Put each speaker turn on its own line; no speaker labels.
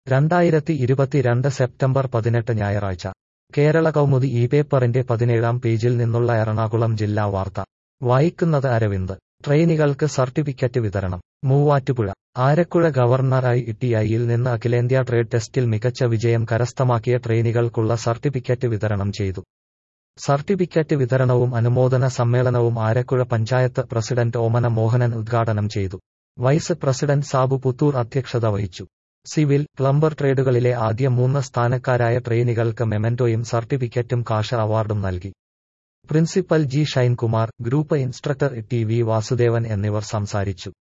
രണ്ടായിരത്തി ഇരുപത്തിരണ്ട് സെപ്റ്റംബർ പതിനെട്ട് ഞായറാഴ്ച കേരള കൗമുദി ഈ പേപ്പറിന്റെ പതിനേഴാം പേജിൽ നിന്നുള്ള എറണാകുളം ജില്ലാ വാർത്ത വായിക്കുന്നത് അരവിന്ദ് ട്രെയിനികൾക്ക് സർട്ടിഫിക്കറ്റ് വിതരണം മൂവാറ്റുപുഴ ആരക്കുഴ ഗവർണറായി ഇട്ടിഐയിൽ നിന്ന് അഖിലേന്ത്യാ ട്രേഡ് ടെസ്റ്റിൽ മികച്ച വിജയം കരസ്ഥമാക്കിയ ട്രെയിനികൾക്കുള്ള സർട്ടിഫിക്കറ്റ് വിതരണം ചെയ്തു സർട്ടിഫിക്കറ്റ് വിതരണവും അനുമോദന സമ്മേളനവും ആരക്കുഴ പഞ്ചായത്ത് പ്രസിഡന്റ് ഓമന മോഹനൻ ഉദ്ഘാടനം ചെയ്തു വൈസ് പ്രസിഡന്റ് സാബു പുത്തൂർ അധ്യക്ഷത വഹിച്ചു സിവിൽ പ്ലംബർ ട്രേഡുകളിലെ ആദ്യ മൂന്ന് സ്ഥാനക്കാരായ ട്രെയിനികൾക്ക് മെമന്റോയും സർട്ടിഫിക്കറ്റും കാഷ അവാർഡും നൽകി principal G Shinekumar group instructor T V Vasudevan എന്നിവർ സംസാരിച്ചു